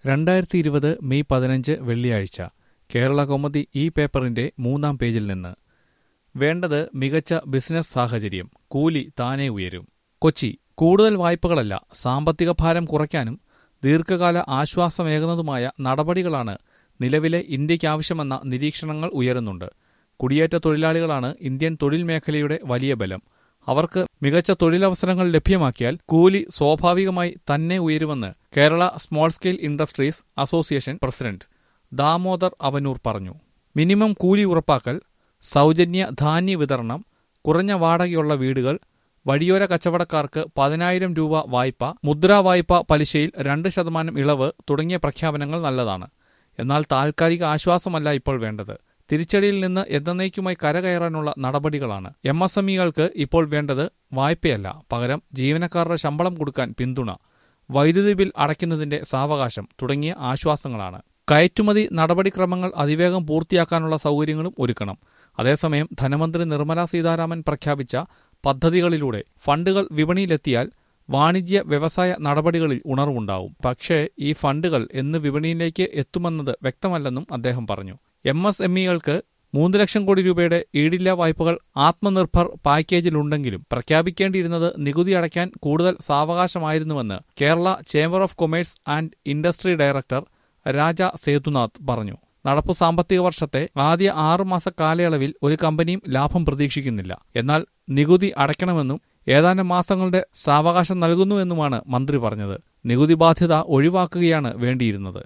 രണ്ടായിരത്തി ഇരുപത് മെയ് പതിനഞ്ച് വെള്ളിയാഴ്ച കേരള കൗമുദി ഈ പേപ്പറിന്റെ മൂന്നാം പേജിൽ നിന്ന് വേണ്ടത് മികച്ച ബിസിനസ് സാഹചര്യം കൂലി താനേ ഉയരും കൊച്ചി കൂടുതൽ വായ്പകളല്ല സാമ്പത്തിക ഭാരം കുറയ്ക്കാനും ദീർഘകാല ആശ്വാസമേകുന്നതുമായ നടപടികളാണ് നിലവിലെ ഇന്ത്യയ്ക്കാവശ്യമെന്ന നിരീക്ഷണങ്ങൾ ഉയരുന്നുണ്ട് കുടിയേറ്റ തൊഴിലാളികളാണ് ഇന്ത്യൻ തൊഴിൽ മേഖലയുടെ വലിയ ബലം അവർക്ക് മികച്ച തൊഴിലവസരങ്ങൾ ലഭ്യമാക്കിയാൽ കൂലി സ്വാഭാവികമായി തന്നെ ഉയരുമെന്ന് Kerala small scale industries association president Damodar Avanoor പറഞ്ഞു മിനിമം കൂലി ഉറപ്പാക്കൽ സൗജന്യ ധാന്യ വിതരണം കുറഞ്ഞ വാടകയുള്ള വീടുകൾ വഴിയോര കച്ചവടക്കാർക്ക് പതിനായിരം രൂപ വായ്പ മുദ്രാ വായ്പ പലിശയിൽ രണ്ട് ശതമാനം ഇളവ് തുടങ്ങിയ പ്രഖ്യാപനങ്ങൾ നല്ലതാണ് എന്നാൽ താൽക്കാലിക ആശ്വാസമല്ല ഇപ്പോൾ വേണ്ടത് തിരിച്ചടിയിൽ നിന്ന് എന്നേക്കുമായി കരകയറാനുള്ള നടപടികളാണ് എം എസ് എം ഇകൾക്ക് ഇപ്പോൾ വേണ്ടത് വായ്പയല്ല പകരം ജീവനക്കാരുടെ ശമ്പളം കൊടുക്കാൻ പിന്തുണ വൈദ്യുതി ബിൽ അടയ്ക്കുന്നതിന്റെ സാവകാശം തുടങ്ങിയ ആശ്വാസങ്ങളാണ് കയറ്റുമതി നടപടിക്രമങ്ങൾ അതിവേഗം പൂർത്തിയാക്കാനുള്ള സൗകര്യങ്ങളും ഒരുക്കണം അതേസമയം ധനമന്ത്രി നിർമ്മല സീതാരാമൻ പ്രഖ്യാപിച്ച പദ്ധതികളിലൂടെ ഫണ്ടുകൾ വിപണിയിലെത്തിയാൽ വാണിജ്യ വ്യവസായ നടപടികളിൽ ഉണർവുണ്ടാവും പക്ഷേ ഈ ഫണ്ടുകൾ എന്ന് വിപണിയിലേക്ക് എത്തുമെന്നത് വ്യക്തമല്ലെന്നും അദ്ദേഹം പറഞ്ഞു എം എസ് എം ഇകൾക്ക് മൂന്ന് ലക്ഷം കോടി രൂപയുടെ ഈടില്ലാ വായ്പകൾ ആത്മനിർഭർ പാക്കേജിലുണ്ടെങ്കിലും പ്രഖ്യാപിക്കേണ്ടിയിരുന്നത് നികുതി അടയ്ക്കാൻ കൂടുതൽ സാവകാശമായിരുന്നുവെന്ന് Kerala chamber of commerce and industry director Raja Sethunath പറഞ്ഞു നടപ്പു സാമ്പത്തിക വർഷത്തെ ആദ്യ ആറുമാസ കാലയളവിൽ ഒരു കമ്പനിയും ലാഭം പ്രതീക്ഷിക്കുന്നില്ല എന്നാൽ നികുതി അടയ്ക്കണമെന്നും ഏതാനും മാസങ്ങളുടെ സാവകാശം നൽകുന്നുവെന്നുമാണ് മന്ത്രി പറഞ്ഞത് നികുതി ബാധ്യത ഒഴിവാക്കുകയാണ് വേണ്ടിയിരുന്നത്